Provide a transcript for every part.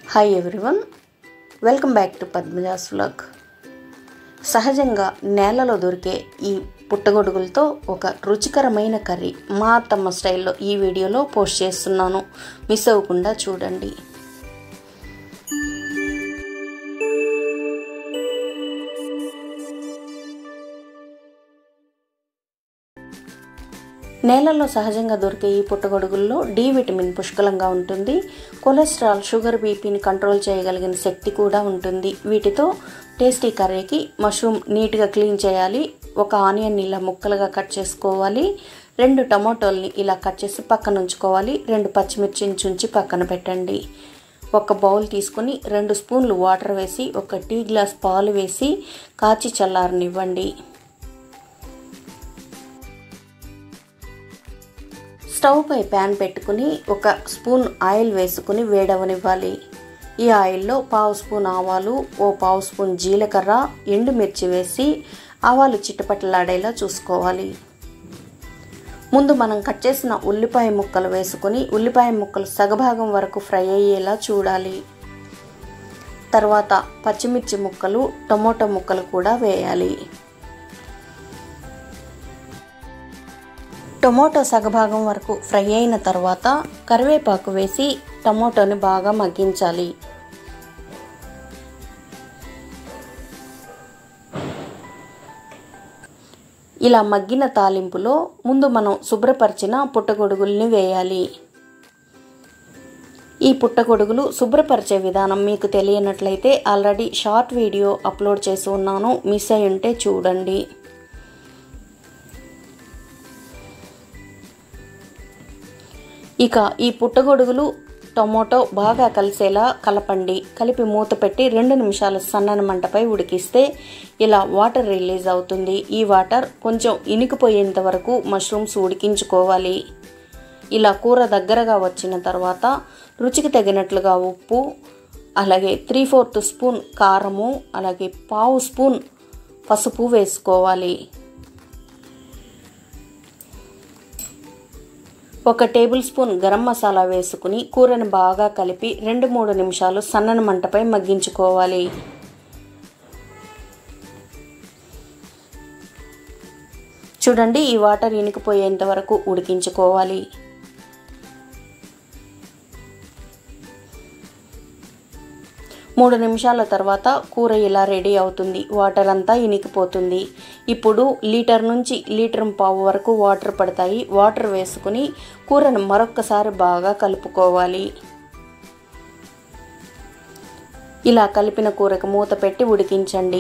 hi everyone welcome back to Padmaja's vlog సహజంగా నేలలో దొరికే ఈ పుట్టగొడుగులతో ఒక రుచికరమైన కర్రీ మా అత్తమ్మ స్టైల్లో ఈ వీడియోలో పోస్ట్ చేస్తున్నాను మిస్ అవ్వకుండా చూడండి నేలల్లో సహజంగా దొరికే ఈ పుట్టగొడుగుల్లో డి విటమిన్ పుష్కలంగా ఉంటుంది కొలెస్ట్రాల్ షుగర్ బీపీని కంట్రోల్ చేయగలిగిన శక్తి కూడా ఉంటుంది వీటితో టేస్టీ కర్రీకి మష్రూమ్ నీట్గా క్లీన్ చేయాలి ఒక ఆనియన్ ఇలా ముక్కలుగా కట్ చేసుకోవాలి రెండు టమాటోల్ని ఇలా కట్ చేసి పక్కన ఉంచుకోవాలి రెండు పచ్చిమిర్చిని చుంచి పక్కన పెట్టండి ఒక బౌల్ తీసుకుని రెండు స్పూన్లు వాటర్ వేసి ఒక టీ గ్లాస్ పాలు వేసి కాచి చల్లారనివ్వండి స్టవ్ పై ప్యాన్ పెట్టుకుని ఒక స్పూన్ ఆయిల్ వేసుకుని వేడవనివ్వాలి ఈ ఆయిల్లో పావు స్పూన్ ఆవాలు ఓ పావు స్పూన్ జీలకర్ర ఎండుమిర్చి వేసి ఆవాలు చిట్టపట్టలాడేలా చూసుకోవాలి ముందు మనం కట్ చేసిన ఉల్లిపాయ ముక్కలు వేసుకుని ఉల్లిపాయ ముక్కలు సగభాగం వరకు ఫ్రై అయ్యేలా చూడాలి తర్వాత పచ్చిమిర్చి ముక్కలు టమోటా ముక్కలు కూడా వేయాలి టొమాటో సగభాగం వరకు ఫ్రై అయిన తర్వాత కరివేపాకు వేసి టమోటోని బాగా మగ్గించాలి ఇలా మగ్గిన తాలింపులో ముందు మనం శుభ్రపరిచిన పుట్టగొడుగుల్ని వేయాలి ఈ పుట్టగొడుగులు శుభ్రపరిచే విధానం మీకు తెలియనట్లయితే ఆల్రెడీ షార్ట్ వీడియో అప్లోడ్ చేసి ఉన్నాను మిస్ అయి ఉంటే చూడండి ఇక ఈ పుట్టగొడుగులు టొమాటో బాగా కలిసేలా కలపండి కలిపి మూత పెట్టి రెండు నిమిషాలు సన్నని మంటపై ఉడికిస్తే ఇలా వాటర్ రిలీజ్ అవుతుంది ఈ వాటర్ కొంచెం ఇనికిపోయేంత వరకు మష్రూమ్స్ ఉడికించుకోవాలి ఇలా కూర దగ్గరగా వచ్చిన తర్వాత రుచికి తగినట్లుగా ఉప్పు అలాగే త్రీ ఫోర్త్ స్పూన్ కారము అలాగే పావు స్పూన్ పసుపు వేసుకోవాలి ఒక టేబుల్ స్పూన్ గరం మసాలా వేసుకుని కూరని బాగా కలిపి రెండు మూడు నిమిషాలు సన్నని మంటపై మగ్గించుకోవాలి చూడండి ఈ వాటర్ ఇనికిపోయేంత వరకు ఉడికించుకోవాలి మూడు నిమిషాల తర్వాత కూర ఇలా రెడీ అవుతుంది వాటర్ అంతా ఇనికిపోతుంది ఇప్పుడు లీటర్ నుంచి లీటర్ పావు వరకు వాటర్ పడతాయి వాటర్ వేసుకుని కూరను మరొక్కసారి బాగా కలుపుకోవాలి ఇలా కలిపిన కూరకు మూత పెట్టి ఉడికించండి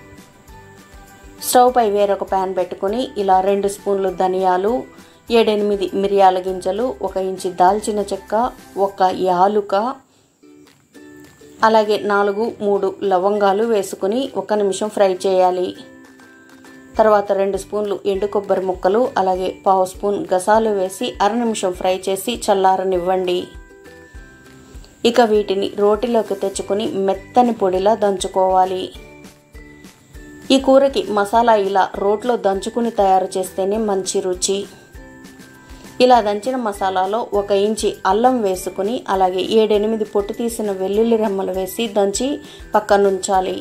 స్టవ్ పై వేరొక ప్యాన్ పెట్టుకుని ఇలా రెండు స్పూన్లు ధనియాలు ఏడెనిమిది మిరియాల గింజలు ఒక ఇంచి దాల్చిన చెక్క ఒక యాలుక అలాగే నాలుగు మూడు లవంగాలు వేసుకుని ఒక నిమిషం ఫ్రై చేయాలి తర్వాత రెండు స్పూన్లు ఎండు కొబ్బరి ముక్కలు అలాగే పావు స్పూన్ గసాలు వేసి అర నిమిషం ఫ్రై చేసి చల్లారనివ్వండి ఇక వీటిని రోటిలోకి తెచ్చుకొని మెత్తని పొడిలా దంచుకోవాలి ఈ కూరకి మసాలా ఇలా రోట్లో దంచుకుని తయారు చేస్తేనే మంచి రుచి ఇలా దంచిన మసాలాలో ఒక ఇంచి అల్లం వేసుకుని అలాగే ఏడెనిమిది పొట్టు తీసిన వెల్లుల్లి రెమ్మలు వేసి దంచి పక్కనుంచాలి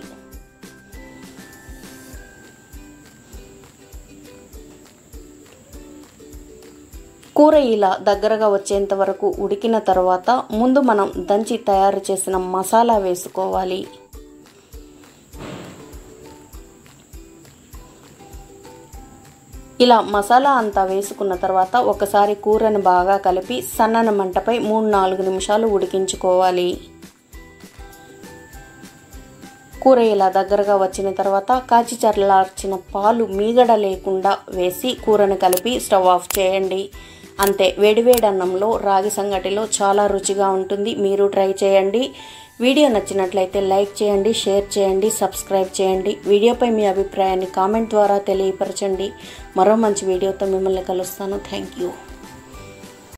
కూర ఇలా దగ్గరగా వచ్చేంత వరకు ఉడికిన తర్వాత ముందు మనం దంచి తయారు చేసిన మసాలా వేసుకోవాలి ఇలా మసాలా అంతా వేసుకున్న తర్వాత ఒకసారి కూరను బాగా కలిపి సన్నని మంటపై మూడు నాలుగు నిమిషాలు ఉడికించుకోవాలి కూర ఇలా దగ్గరగా వచ్చిన తర్వాత కాచి చల్లార్చిన పాలు మీగడ లేకుండా వేసి కూరను కలిపి స్టవ్ ఆఫ్ చేయండి అంతే వేడివేడి అన్నంలో రాగి సంగటిలో చాలా రుచిగా ఉంటుంది మీరు ట్రై చేయండి వీడియో నచ్చినట్లయితే లైక్ చేయండి షేర్ చేయండి సబ్స్క్రైబ్ చేయండి వీడియోపై మీ అభిప్రాయాన్ని కామెంట్ ద్వారా తెలియపరచండి మరో మంచి వీడియోతో మిమ్మల్ని కలుస్తాను థ్యాంక్ యూ